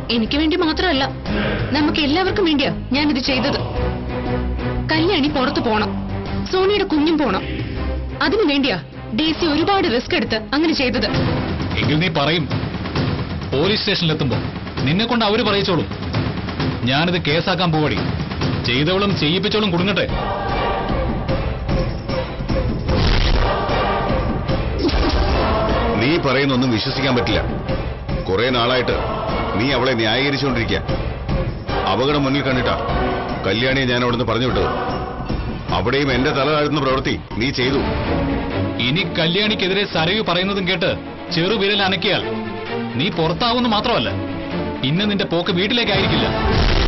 എനിക്ക് വേണ്ടി മാത്രമല്ല നമുക്ക് എല്ലാവർക്കും വേണ്ടിയാ ഞാനിത് ചെയ്തത് കല്യാണി പുറത്തു പോണം സോണിയുടെ കുഞ്ഞും പോണം അതിനു വേണ്ടിയാ ഡേസി ഒരുപാട് റിസ്ക് എടുത്ത് അങ്ങനെ ചെയ്തത് എങ്കിൽ നീ പറയും പോലീസ് സ്റ്റേഷനിലെത്തുമ്പോ നിന്നെ കൊണ്ട് അവര് പറയിച്ചോളും ഞാനിത് കേസാക്കാൻ പോവടി ചെയ്തവളും ചെയ്യിപ്പിച്ചോളും കുടുങ്ങട്ടെ നീ പറയുന്നൊന്നും വിശ്വസിക്കാൻ പറ്റില്ല കുറെ നാളായിട്ട് നീ അവളെ ന്യായീകരിച്ചുകൊണ്ടിരിക്കുക അപകടം മുന്നിൽ കണ്ടിട്ടാ കല്യാണിയെ ഞാൻ അവിടുന്ന് പറഞ്ഞു വിട്ടത് അവിടെയും എന്റെ തല താഴ്ത്തുന്ന പ്രവൃത്തി നീ ചെയ്തു ഇനി കല്യാണിക്കെതിരെ സരയു പറയുന്നതും കേട്ട് ചെറുവിരൽ അനക്കിയാൽ നീ പുറത്താവുമെന്ന് മാത്രമല്ല പിന്നെ നിന്റെ പോക്ക് വീട്ടിലേക്കായിരിക്കില്ല